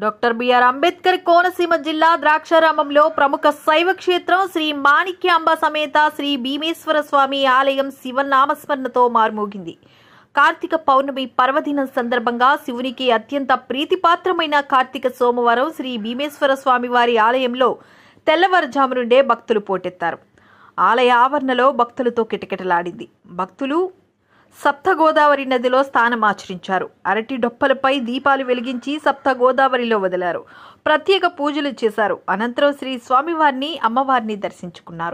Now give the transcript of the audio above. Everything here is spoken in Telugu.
డాక్టర్ బిఆర్ అంబేద్కర్ కోనసీమ జిల్లా ద్రాక్షారామంలో ప్రముఖ శైవ క్షేత్రం శ్రీ మాణిక్యాంబ సమేత శ్రీ భీమేశ్వర స్వామి ఆలయం శివనామస్మరణతో మార్మోగింది కార్తీక పౌర్ణమి పర్వదినం సందర్భంగా శివునికి అత్యంత ప్రీతిపాత్రమైన కార్తీక సోమవారం శ్రీ భీమేశ్వర స్వామి వారి ఆలయంలో తెల్లవారుజాము నుండే భక్తులు పోటెత్తారు ఆలయ ఆవరణలో భక్తులతో కిటకిటలాడింది భక్తులు సప్త గోదావరి నదిలో స్నానమాచరించారు అరటి డొప్పలపై దీపాలు వెలిగించి సప్త గోదావరిలో వదిలారు ప్రత్యేక పూజలు చేశారు అనంతరం శ్రీ స్వామివారిని అమ్మవారిని దర్శించుకున్నారు